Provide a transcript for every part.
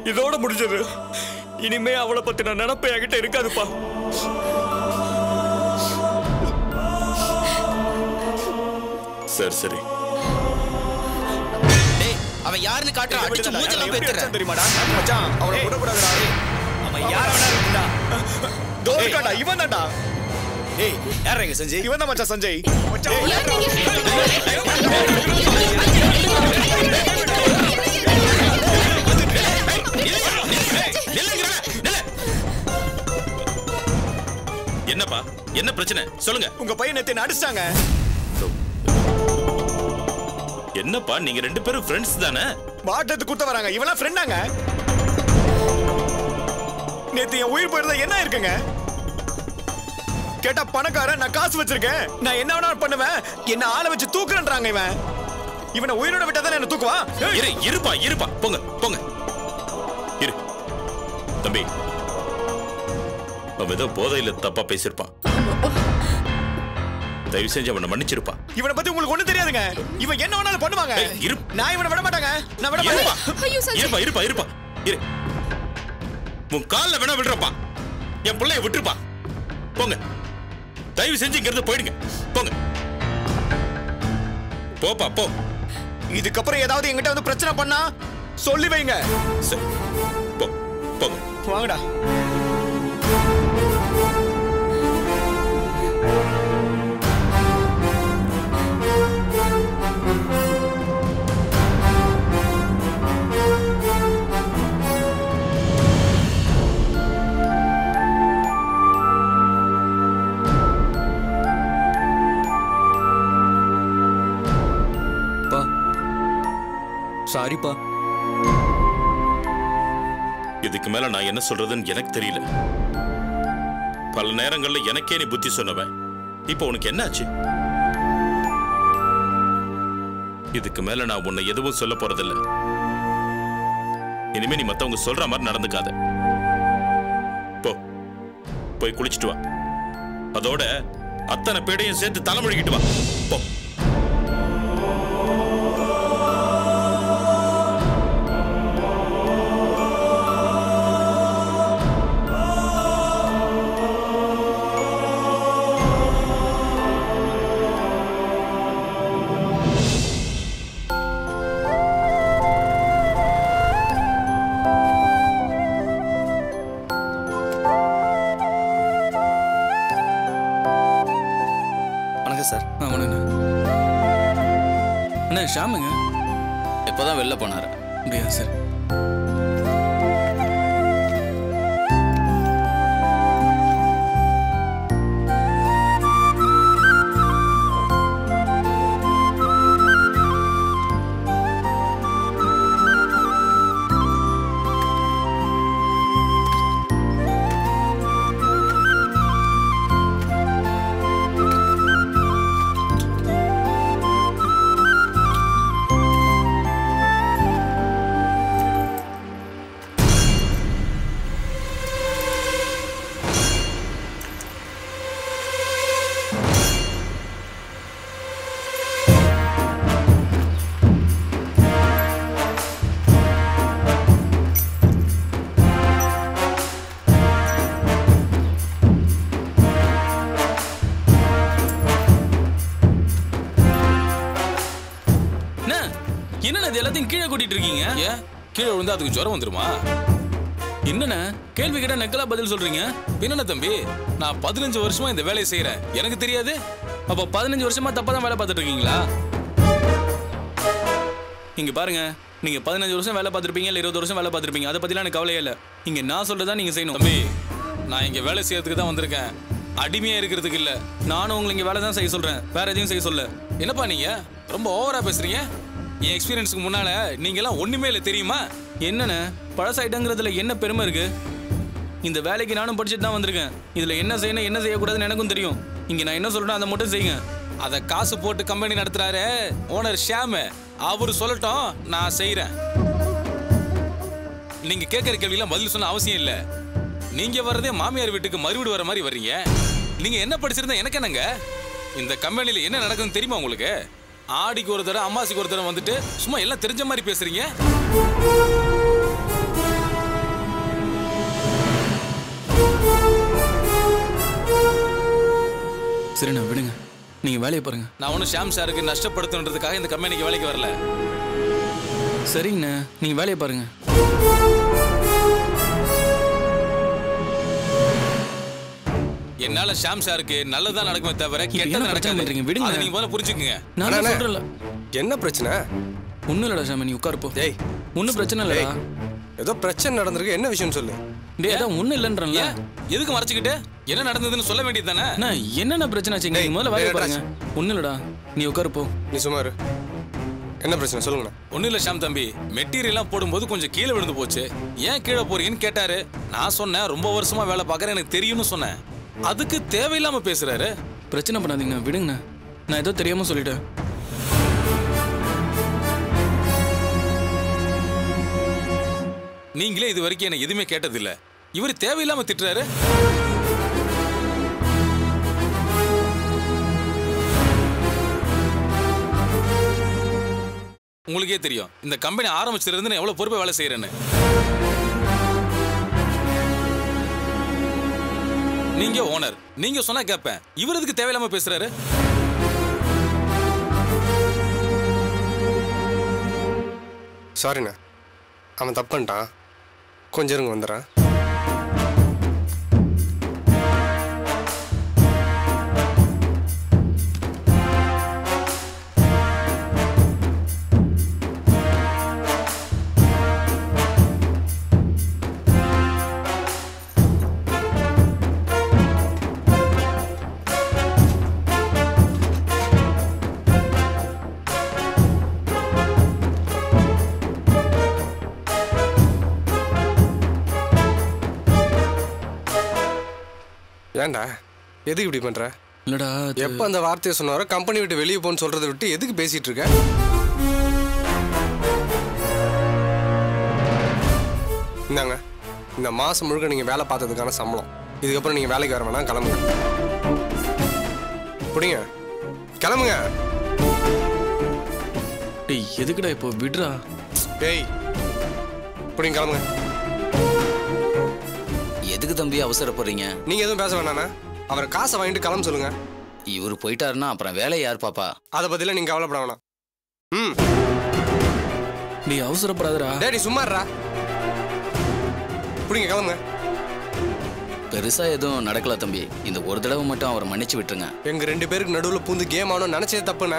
இதோட முடிஞ்சது இனிமே அவளை பத்தின நினப்பு என்கிட்ட இருக்காதுப்பா சரி சரி டேய் அவன் யாருன்னு காட்டுறான் அடிச்சு மூஞ்செல்லாம் பேத்துறேன் தெரியுமாடா மச்சான் அவனை விடக்கூடாதுடா அவன் யார வேணா இருந்தா தோல்காடா இவன் தான்டா டேய் யார் எங்க செஞ்சு இவன் தான் மச்சான் சஞ்சய் மச்சான் யார் நீங்க என்னப்பா என்ன பிரச்சனை சொல்லுங்க உங்க பையன் நேத்து என்ன அடிச்சிட்டாங்க என்னப்பா நீங்க ரெண்டு பேரும் ஃப்ரெண்ட்ஸ் தானே வாட்டத்து குத்த வராங்க இவெல்லாம் ஃப்ரெண்டாங்க நேத்து என் உயிர் போயிருந்தா என்ன இருக்குங்க கேட்டா பணக்காரன் நான் காசு வச்சிருக்கேன் நான் என்ன வேணாலும் பண்ணுவேன் என்ன ஆளை வச்சு தூக்குறேன்றாங்க இவன் இவனை உயிரோட விட்டா தானே என்ன தூக்குவான் ஏய், இரு இருப்பா இருப்பா போங்க போங்க இரு தம்பி அவன் ஏதோ போதையில தப்பா பேசியிருப்பான் தயவு செஞ்சு அவனை மன்னிச்சிருப்பான் இவனை பத்தி உங்களுக்கு ஒண்ணும் தெரியாதுங்க இவன் என்ன வேணாலும் பண்ணுவாங்க ஏய், இரு. நான் இவனை விட மாட்டாங்க நான் விட இருப்பா மாட்டேன் ஐயோ, சஞ்சய். இருப்பா இருப்பா இருப்பா இரு உன் கால்ல வேணா விடுறப்பா என் பிள்ளைய விட்டுருப்பா போங்க தயவு செஞ்சு இங்க இருந்து போயிடுங்க போங்க போப்பா போ இதுக்கப்புறம் ஏதாவது என்கிட்ட வந்து பிரச்சனை பண்ணா சொல்லி வைங்க சரி போ போங்க வாங்கடா பா சாரிப்பா இதுக்கு மேல நான் என்ன சொல்றதுன்னு எனக்கு தெரியல பல நேரங்கள்ல எனக்கே நீ புத்தி சொன்னவன் இப்போ உனக்கு என்னாச்சு இதுக்கு மேல நான் உன்னை எதுவும் சொல்ல போறதில்ல இனிமே நீ மத்தவங்க சொல்ற மாதிரி நடந்துக்காத போ போய் குளிச்சிட்டு வா அதோட அத்தனை பேடையும் சேர்த்து தலைமொழிக்கிட்டு வா போ வணக்கம் சார் ஆ வணக்கண்ணே அண்ணா ஷாமுங்க இப்போதான் வெளில போனாரு அப்படியா சரி என்ன என்னண்ணே இது எல்லாத்தையும் கீழே கூட்டிட்டு இருக்கீங்க ஏன் கீழே விழுந்தா அதுக்கு ஜுரம் வந்துருமா என்னண்ணே கேள்வி கேட்டா நக்கலா பதில் சொல்றீங்க என்னண்ணே தம்பி நான் பதினஞ்சு வருஷமா இந்த வேலையை செய்யறேன் எனக்கு தெரியாது அப்போ பதினஞ்சு வருஷமா தப்பா தான் வேலை பார்த்துட்டு இருக்கீங்களா இங்க பாருங்க நீங்க பதினஞ்சு வருஷம் வேலை பார்த்திருப்பீங்க இல்ல இருபது வருஷம் வேலை பார்த்திருப்பீங்க அதை பத்திலாம் எனக்கு கவலையே இல்ல இங்க நான் சொல்றதா நீங்க செய்யணும் தம்பி நான் இங்க வேலை செய்யறதுக்கு தான் வந்திருக்கேன் அடிமையா இருக்கிறதுக்கு இல்ல நானும் உங்களை இங்க வேலை தான் செய்ய சொல்றேன் வேற எதையும் செய்ய சொல்ல என்னப்பா நீங்க ரொம்ப ஓவரா பேசுறீங்க என் எக்ஸ்பீரியன்ஸ்க்கு முன்னால நீங்க எல்லாம் ஒண்ணுமே இல்ல தெரியுமா என்னண்ணே பழசாயிட்டங்கிறதுல என்ன பெருமை இருக்கு இந்த வேலைக்கு நானும் படிச்சுட்டு தான் வந்திருக்கேன் இதுல என்ன செய்யணும் என்ன செய்யக்கூடாதுன்னு எனக்கும் தெரியும் இங்க நான் என்ன சொல்றேன் அதை மட்டும் செய்யுங்க அத காசு போட்டு கம்பெனி நடத்துறாரு ஓனர் ஷியாம் அவரு சொல்லட்டும் நான் செய்யறேன் நீங்க கேட்கிற கேள்வியெல்லாம் பதில் சொன்ன அவசியம் இல்ல நீங்க வர்றதே மாமியார் வீட்டுக்கு மறுவீடு வர மாதிரி வர்றீங்க நீங்க என்ன படிச்சிருந்தா எனக்கு என்னங்க இந்த கம்பெனில என்ன நடக்குதுன்னு தெரியுமா உங்களுக்கு ஆடிக்கு ஒரு தடவை அம்மாசிக்கு ஒரு தடவை வந்துட்டு சும்மா எல்லாம் தெரிஞ்ச மாதிரி பேசுறீங்க சரிண்ணா விடுங்க நீங்க வேலையை பாருங்க நான் ஒன்றும் ஷாம் சாருக்கு நஷ்டப்படுத்தணுன்றதுக்காக இந்த கம்பெனிக்கு வேலைக்கு வரல சரிங்கண்ணா நீங்க வேலையை பாருங்க என்னால ஷாம் சாருக்கு நல்லதா நடக்குமே தவிர இப்ப கெட்டது என்ன பிரச்சனை நடக்காது பண்றீங்க? விடுங்க. அதை நீங்க முதல்ல புரிஞ்சுக்குங்க நான் அண்ணா, சொல்றேன்ல என்ன பிரச்சனை ஒன்றும் இல்லடா சாமி நீ உட்காருப்போ டேய் ஒன்றும் பிரச்சனை இல்லடா ஏதோ பிரச்சனை நடந்திருக்கு என்ன விஷயம் சொல்லு டேய் அதான் ஒன்றும் இல்லைன்றல ஏன் எதுக்கு மறைச்சுக்கிட்டு என்ன நடந்ததுன்னு சொல்ல வேண்டியது தானே அண்ணா என்னென்ன பிரச்சனை ஆச்சு நீங்க முதல்ல வேலையை டேய், பாருங்க ஒன்றும் இல்லடா நீ உட்காருப்போ நீ சும்மா இரு என்ன பிரச்சனை சொல்லுங்கண்ணா ஒன்றும் இல்லை ஷாம் தம்பி மெட்டீரியல்லாம் போடும்போது கொஞ்சம் கீழே விழுந்து போச்சு ஏன் கீழே போறீங்கன்னு கேட்டாரு நான் சொன்னேன் ரொம்ப வருஷமா வேலை பார்க்குறேன் எனக்கு தெரியும்னு சொன்னேன் அதுக்கு தேவையில்லாம பேசுறாரு பிரச்சனை பண்ணாதீங்கண்ணா விடுங்கண்ணா நான் ஏதோ தெரியாம சொல்லிட்டேன் நீங்களே இது வரைக்கும் என்ன எதுவுமே கேட்டதில்ல இவர் தேவையில்லாம திட்டுறாரு உங்களுக்கே தெரியும் இந்த கம்பெனி ஆரம்பிச்சிருந்து நான் எவ்வளவு பொறுப்பா வேலை செய்யறேன்னு நீங்க ஓனர் நீங்க சொன்னா கேட்பேன் இவர் எதுக்கு தேவையில்லாம பேசுறாரு சாரிண்ணா அவன் தப்பு பண்ணிட்டான் கொஞ்சம் இருங்க வந்துடுறேன் ஏன்டா எதுக்கு இப்படி பண்ற இல்லடா அது- எப்போ அந்த வார்த்தையை சொன்னாரோ கம்பெனி விட்டு வெளியே போன்னு சொல்றதை விட்டு எதுக்கு பேசிட்டு இருக்க இந்தாங்க இந்த மாசம் முழுக்க நீங்க வேலை பார்த்ததுக்கான சம்பளம் இதுக்கப்புறம் நீங்க வேலைக்கு வர வேணாம் கிளம்புங்க புடிங்க கிளம்புங்க டேய் எதுக்குடா இப்போ விடுறா டேய் புடிங்க கிளம்புங்க எதுக்கு தம்பி அவசரப்படுறீங்க நீங்க எதுவும் பேச வேணாண்ணா அவர் காசை வாங்கிட்டு கிளம்ப சொல்லுங்க இவர் போயிட்டாருன்னா அப்புறம் வேலை யார் பாப்பா அதை பத்திலாம் நீங்க கவலைப்பட வேணாம் ம் டேய் அவசரப்படாதடா டேடி சும்மாடுறா புடிங்க கிளம்புங்க பெருசா எதுவும் நடக்கல தம்பி இந்த ஒரு தடவை மட்டும் அவரை மன்னிச்சு விட்டுருங்க எங்க ரெண்டு பேருக்கு நடுவுல பூந்து கேம் ஆனோம் நினைச்சது தப்புண்ணே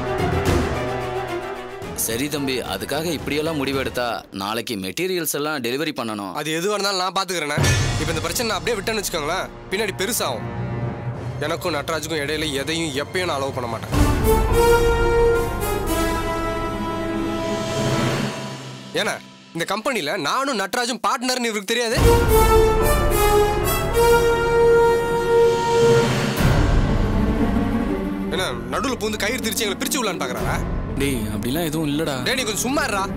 சரி தம்பி அதுக்காக இப்படியெல்லாம் முடிவெடுத்தா நாளைக்கு மெட்டீரியல்ஸ் எல்லாம் டெலிவரி பண்ணணும் அது எதுவாக இருந்தாலும் நான் பாத்துக்கிறேனே இப்போ இந்த பிரச்சனை நான் அப்படியே விட்டேன்னு வச்சுக்கோங்களேன் பின்னாடி பெருசாகும் எனக்கும் நட்ராஜுக்கும் இடையில எதையும் எப்பயும் நான் அலோவ் பண்ண மாட்டேன் ஏன்னா இந்த கம்பெனில நானும் நட்ராஜும் பார்ட்னர்னு இவருக்கு தெரியாது என்ன நடுவுல பூந்து கயிறு திரிச்சு எங்களை பிரிச்சு விடலான்னு பாக்குறாரா டேய் அப்படிலாம் எதுவும் இல்லடா டேய் நீ கொஞ்சம் சும்மா இருடா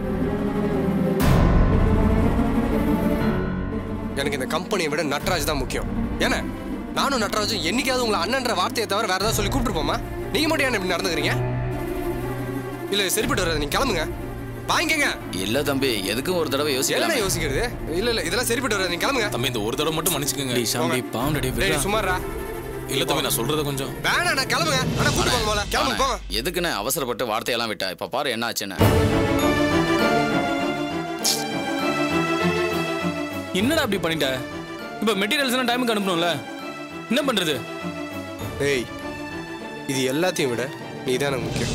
எனக்கு இந்த கம்பெனியை விட நட்ராஜ் தான் முக்கியம் ஏன்னா நானும் நட்ராஜும் என்னைக்காவது உங்களை அண்ணன்ற வார்த்தையை தவிர வேற ஏதாவது சொல்லி கூப்பிட்டுருப்போமா நீங்க மட்டும் ஏன் இப்படி நடந்துக்கிறீங்க இல்ல இது சரிப்பட்டு வராது நீங்க கிளம்புங்க வாங்கிக்கங்க இல்ல தம்பி எதுக்கும் ஒரு தடவை என்ன யோசிக்கலாம் யோசிக்கிறது இல்ல இல்ல இதெல்லாம் சரிப்பட்டு வராது நீங்க கிளம்புங்க தம்பி இந்த ஒரு தடவை மட்டும் மன்னிச்சுக்கோங்க டேய் சாமி பாவம் டேய் டேய் விடுறா நீ சும்மா இருடா. இல்ல தம்பி நான் சொல்றத கொஞ்சம் வேணாம் நான் கிளம்புங்க ஆனா கூட்டு போங்க போல கிளம்புங்க போங்க எதுக்குண்ணே அவசரப்பட்டு வார்த்தையெல்லாம் விட்டா இப்ப பாரு என்ன ஆச்சுன்னு என்னடா அப்படி பண்ணிட்ட இப்போ மெட்டீரியல்ஸ் எல்லாம் டைமுக்கு அனுப்பணும்ல என்ன பண்றது டேய் இது எல்லாத்தையும் விட நீ தான் எனக்கு முக்கியம்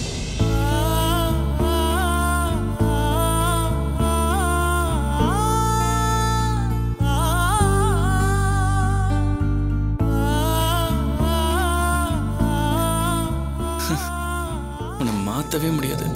உன்னை மாத்தவே முடியாது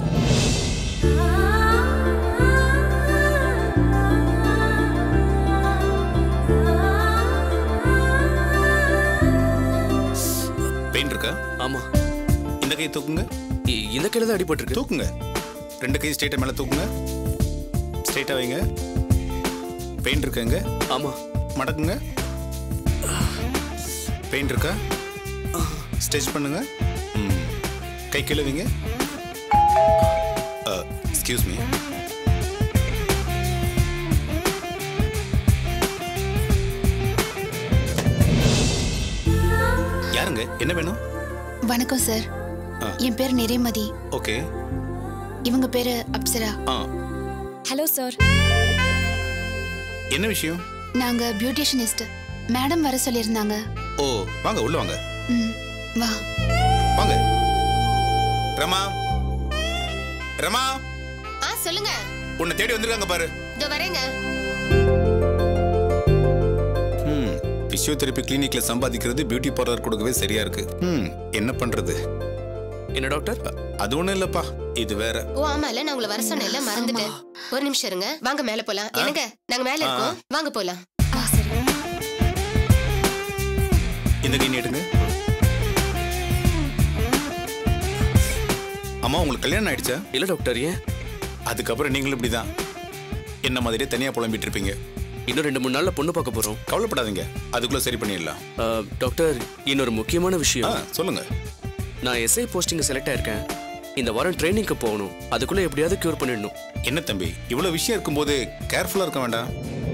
பெயின் இருக்கா ஆமா இந்த கை தூக்குங்க இ- இந்த கையில தான் அடிபட்டிருக்கு தூக்குங்க ரெண்டு கை ஸ்ட்ரெயிட்டா மேல தூக்குங்க ஸ்ட்ரெயிட்டா வைங்க பெயின் இருக்குங்க ஆமா மடக்குங்க பெயின் இருக்கா ஸ்ட்ரெச் பண்ணுங்க ம். கை கீழே வைங்க எக்ஸ்கியூஸ் மீ யாருங்க என்ன வேணும் வணக்கம் சார் என் பேர் நிறைமதி ஓகே இவங்க பேரு அப்சரா ஆ ஹலோ சார் என்ன விஷயம் நாங்க பியூட்டிஷியனிஸ்ட் மேடம் வர சொல்லியிருந்தாங்க ஓ வாங்க உள்ள வாங்க ம் வா வாங்க ரமா ரமா ஆ சொல்லுங்க உன்னை தேடி வந்திருக்காங்க பாரு இதோ வரேங்க ம் பிசியோதெரப்பி கிளினிக்ல சம்பாதிக்கிறது பியூட்டி பார்லர் கொடுக்கவே சரியா இருக்கு ம் என்ன பண்றது என்ன டாக்டர் அது ஒண்ணும் இல்லப்பா இது வேற ஓ ஆமால நான் உங்களை வர சொன்னேன்ல மறந்துட்டேன் ஒரு நிமிஷம் இருங்க வாங்க மேல போலாம் என்னங்க நாங்க மேல இருக்கோம் வாங்க போலாம் இந்த கை நீட்டுங்க அம்மா உங்களுக்கு கல்யாணம் ஆயிடுச்சா இல்ல டாக்டர் ஏன் அதுக்கப்புறம் நீங்களும் இப்படிதான் என்ன மாதிரியே தனியா புலம்பிட்டு இருப்பீங்க இன்னும் ரெண்டு மூணு நாள்ல பொண்ணு பார்க்க போறோம் கவலைப்படாதீங்க அதுக்குள்ள சரி பண்ணிடலாம் அஹ், டாக்டர் இன்னொரு முக்கியமான ஆ விஷயம் சொல்லுங்க நான் எஸ்ஐ போஸ்டிங் செலக்ட் ஆயிருக்கேன் இந்த வாரம் ட்ரைனிங்க்கு போகணும் அதுக்குள்ள எப்படியாவது கியூர் பண்ணிடணும் என்ன தம்பி இவ்வளவு விஷயம் இருக்கும்போது கேர்ஃபுல்லா இருக்க வேண்டாம்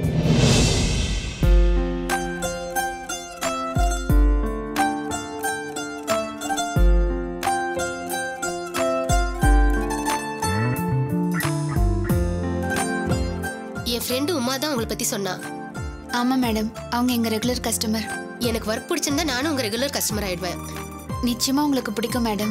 என் ஃப்ரெண்டு உமா தான் உங்களை பத்தி சொன்னா ஆமா மேடம் அவங்க எங்க ரெகுலர் கஸ்டமர் எனக்கு ஒர்க் பிடிச்சிருந்தா நானும் உங்க ரெகுலர் கஸ்டமர் ஆயிடுவேன் நிச்சயமா உங்களுக்கு பிடிக்கும் மேடம்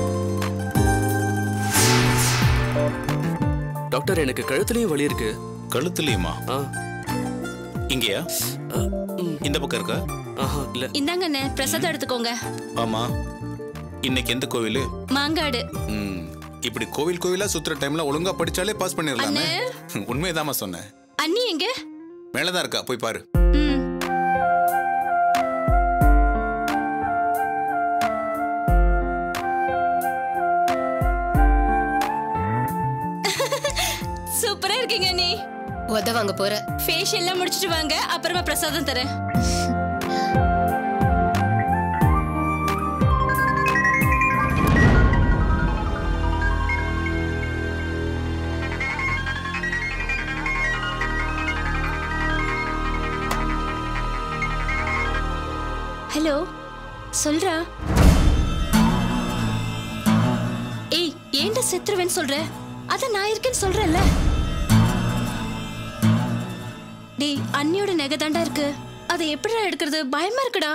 டாக்டர் எனக்கு கழுத்துலயும் வலி இருக்கு கழுத்துலயுமா ஆ இங்கயா இந்த பக்கம் இருக்கா ஆஹா இல்ல இந்தாங்கண்ணே பிரசாதம் எடுத்துக்கோங்க ஆமா இன்னைக்கு எந்த கோவில் மாங்காடு ம் இப்படி கோவில் கோவிலா சுத்துற டைம்ல ஒழுங்கா படிச்சாலே பாஸ் பண்ணிடலாமே உண்மையதாம்மா சொன்னேன் அண்ணி எங்க மேலதான் இருக்கா போய் பாரு ம் சூப்பரா இருக்கீங்க நீ உத வாங்க போற ஃபேஷியல்லாம் முடிச்சிட்டு வாங்க அப்புறமா பிரசாதம் தரேன் ஹலோ சொல்றா ஏய் ஏன்டா செத்துருவேன்னு சொல்ற அத நான் இருக்கேன்னு சொல்றேன்ல டேய் அண்ணியோட நகை தாண்டா இருக்கு அதை எப்படிடா எடுக்கிறது பயமா இருக்குடா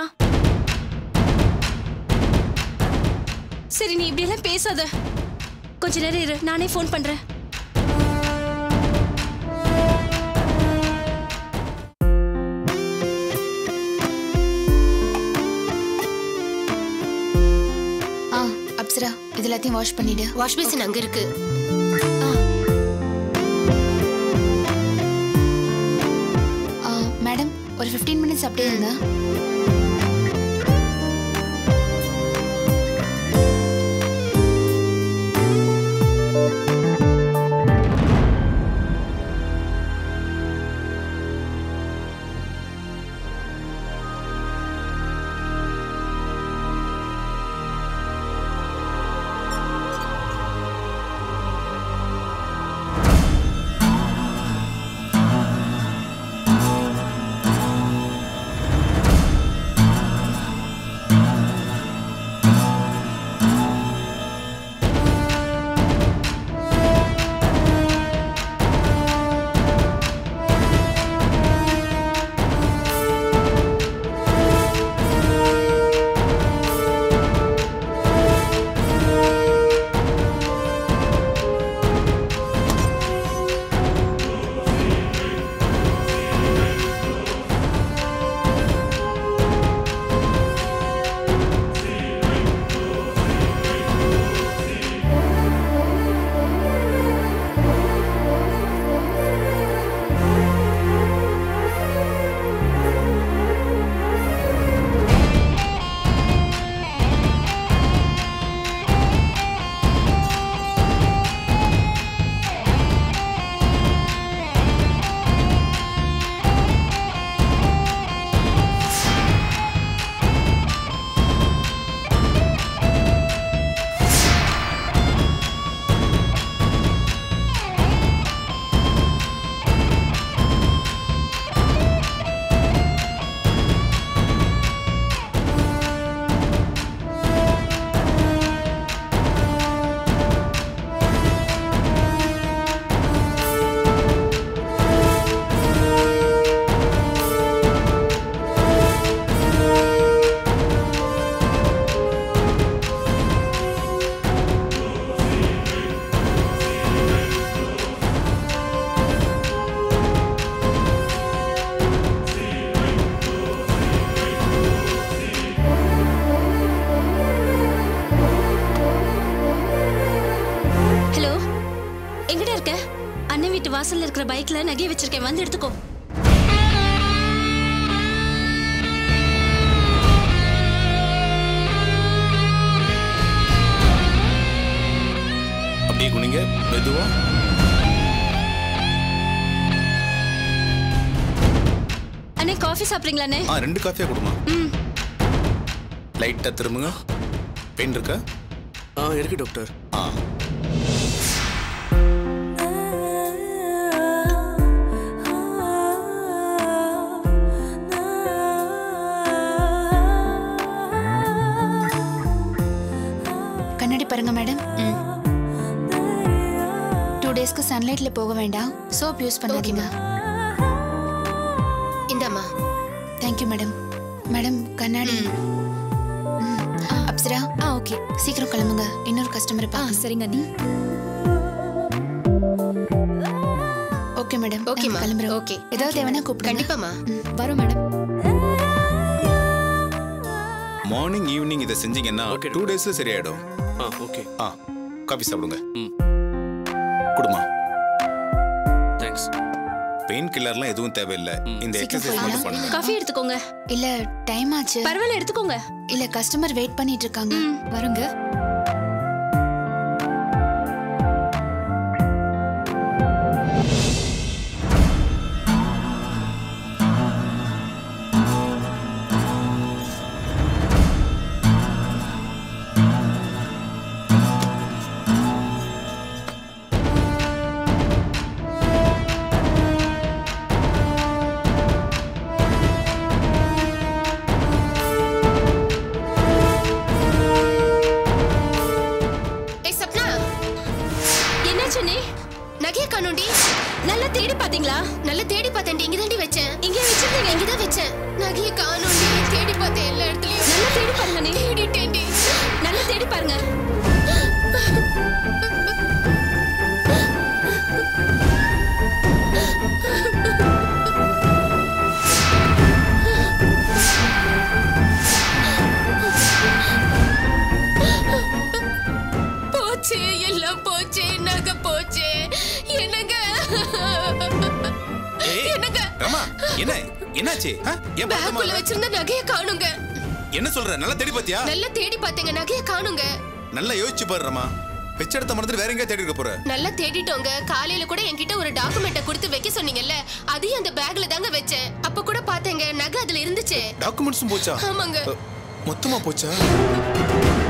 சரி நீ இப்படி எல்லாம் பேசாத கொஞ்ச நேரம் இரு நானே ஃபோன் பண்றேன் ஆ அப்சரா இது எல்லாத்தையும் வாஷ் பண்ணிடு வாஷ் பேசின் அங்க இருக்கு ஆ, மேடம் ஒரு 15 மினிட்ஸ் அப்படியே இருங்க வீட்டு வாசல்ல இருக்கிற பைக்ல நகையை வச்சிருக்கேன் வந்து எடுத்துக்கோ அப்படியே குனிங்க மெதுவா அண்ணே காஃபி சாப்பிட்றீங்களாண்ணே ஆ ரெண்டு காஃபியா கொடுமா லைட்டா திரும்புங்க பெயின் இருக்கா ஆ இருக்கு டாக்டர் ஆ கண்ணாடி பாருங்க மேடம் டூ டேஸ்க்கு சன்லைட்ல போக வேண்டாம் சோப் யூஸ் பண்ணாதீங்க இந்தாம்மா தேங்க்யூ மேடம் மேடம் கண்ணாடி ம். அப்சரா ஆ ஓகே சீக்கிரம் கிளம்புங்க இன்னொரு கஸ்டமர் பா சரிங்க நீ ஓகே மேடம் ஓகேம்மா. கிளம்புறோம் ஓகே. ஏதாவது தேவைன்னா கூப்பிடுங்க கண்டிப்பாம்மா வரும் மேடம் மார்னிங் ஈவினிங் இதை செஞ்சீங்கன்னா டூ டேஸ்ல சரியாயிடும் ஆ ஓகே ஆ காஃபி சாப்பிடுங்க ம் கொடுமா தேங்க்ஸ் பெயின் கில்லர்லாம் எதுவும் தேவையில்லை இந்த சீக்கிரம் எக்ஸசைஸ் மட்டும் போயிடலாம். பண்ணுங்க காஃபி எடுத்துக்கோங்க இல்ல டைம் ஆச்சு பரவாயில்ல எடுத்துக்கோங்க இல்ல கஸ்டமர் வெயிட் பண்ணிட்டு இருக்காங்க வருங்க ஏய் சப்னா என்னாச்சு நீ நகைய காணோண்டி நல்லா தேடி பாத்தீங்களா நல்லா தேடி பார்த்தேன்டி இங்க தாண்டி வச்சேன் இங்கே வச்சிருந்தீங்க இங்க தான் வச்சேன் நகைய காணோண்டி தேடி பார்த்தேன் எல்லா இடத்துலயும் நல்லா தேடி பாருங்க நீ தேடிட்டேன்டி நல்லா தேடி பாருங்க போச்சு எல்லாம் போச்சு நகை போச்சு என்னங்க என்னங்க ரமா என்ன என்னாச்சு ஆ? ஏன் பதட்டமா பேக்குள்ள இருக்க? வச்சிருந்த நகைய காணுங்க என்ன சொல்ற நல்லா தேடி பாத்தியா நல்லா தேடி பார்த்தேங்க நகைய காணுங்க நல்லா யோசிச்சு பாரு ரமா பிச்சை எடுத்த மறந்துட்டு வேற எங்கேயா தேடி இருக்க போற நல்லா தேடிட்டோங்க காலையில கூட என்கிட்ட ஒரு டாக்குமெண்ட்டை கொடுத்து வைக்க சொன்னீங்கல்ல அதையும் அந்த பேக்ல தாங்க வச்சேன் அப்ப கூட பார்த்தேங்க நகை அதுல இருந்துச்சு டாக்குமெண்ட்ஸும் போச்சா ஆமாங்க அ, மொத்தமா போச்சா